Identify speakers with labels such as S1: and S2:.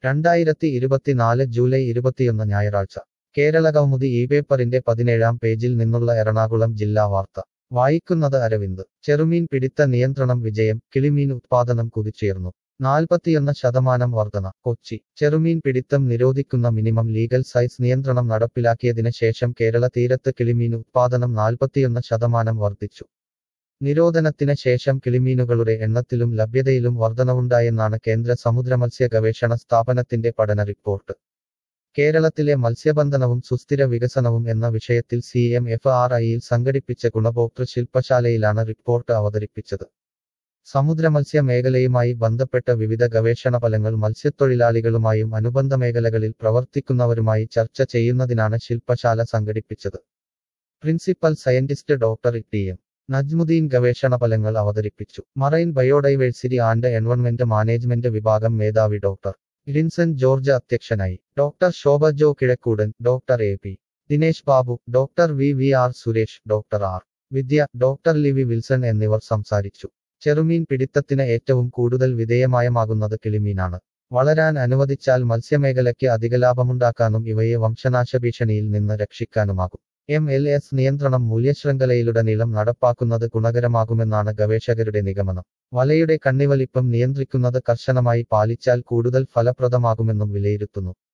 S1: രണ്ടായിരത്തി ഇരുപത്തിനാല് ജൂലൈ ഇരുപത്തിയൊന്ന് ഞായറാഴ്ച കേരള കൗമുദി ഈ പേപ്പറിന്റെ പതിനേഴാം പേജിൽ നിന്നുള്ള എറണാകുളം ജില്ലാ വാർത്ത വായിക്കുന്നത് അരവിന്ദ് ചെറുമീൻ പിടിത്ത നിയന്ത്രണം വിജയം കിളിമീൻ ഉത്പാദനം കുതിച്ചുയർന്നു നാൽപ്പത്തിയൊന്ന് ശതമാനം വർധന കൊച്ചി ചെറുമീൻ പിടിത്തം നിരോധിക്കുന്ന മിനിമം ലീഗൽ സൈസ് നിയന്ത്രണം നടപ്പിലാക്കിയതിന് ശേഷം കേരള തീരത്ത് കിളിമീൻ ഉത്പാദനം നാൽപ്പത്തിയൊന്ന് ശതമാനം വർദ്ധിച്ചു നിരോധനത്തിന് ശേഷം കിളിമീനുകളുടെ എണ്ണത്തിലും ലഭ്യതയിലും വർധനവുണ്ടായെന്നാണ് കേന്ദ്ര സമുദ്രമത്സ്യ ഗവേഷണ സ്ഥാപനത്തിന്റെ പഠന റിപ്പോർട്ട് കേരളത്തിലെ മത്സ്യബന്ധനവും സുസ്ഥിര വികസനവും എന്ന വിഷയത്തിൽ സി എം എഫ് ആർ ഐയിൽ സംഘടിപ്പിച്ച ഗുണഭോക്തൃ ശില്പശാലയിലാണ് റിപ്പോർട്ട് അവതരിപ്പിച്ചത് സമുദ്രമത്സ്യ മേഖലയുമായി ബന്ധപ്പെട്ട വിവിധ ഗവേഷണ ഫലങ്ങൾ മത്സ്യത്തൊഴിലാളികളുമായും അനുബന്ധ മേഖലകളിൽ പ്രവർത്തിക്കുന്നവരുമായി ചർച്ച ചെയ്യുന്നതിനാണ് ശില്പശാല സംഘടിപ്പിച്ചത് principal scientist doctor T M Najmuddin ഗവേഷണ ഫലങ്ങൾ അവതരിപ്പിച്ചു marine biodiversity and environment management വിഭാഗം മേധാവി ഡോക്ടർ ഗ്രിൻസൺ ജോർജ് അധ്യക്ഷനായി doctor Shobha Jo Kizhakkoodan doctor A P Dinesh Babu doctor V V R Suresh doctor R Vidya doctor Livi Wilson എന്നിവർ സംസാരിച്ചു ചെറുമീൻ പിടിത്തത്തിന് ഏറ്റവും കൂടുതൽ വിധേയമായമാകുന്നത് കിളിമീനാണ് വളരാൻ അനുവദിച്ചാൽ മത്സ്യമേഖലയ്ക്ക് അധിക ലാഭമുണ്ടാക്കാനും ഇവയെ വംശനാശ ഭീഷണിയിൽ നിന്ന് രക്ഷിക്കാനുമാകും എം എൽ എസ് നിയന്ത്രണം മൂല്യശൃംഖലയിലുടനീളം നടപ്പാക്കുന്നത് ഗുണകരമാകുമെന്നാണ് ഗവേഷകരുടെ നിഗമനം വലയുടെ കണ്ണിവലിപ്പം നിയന്ത്രിക്കുന്നത് കർശനമായി പാലിച്ചാൽ കൂടുതൽ ഫലപ്രദമാകുമെന്നും വിലയിരുത്തുന്നു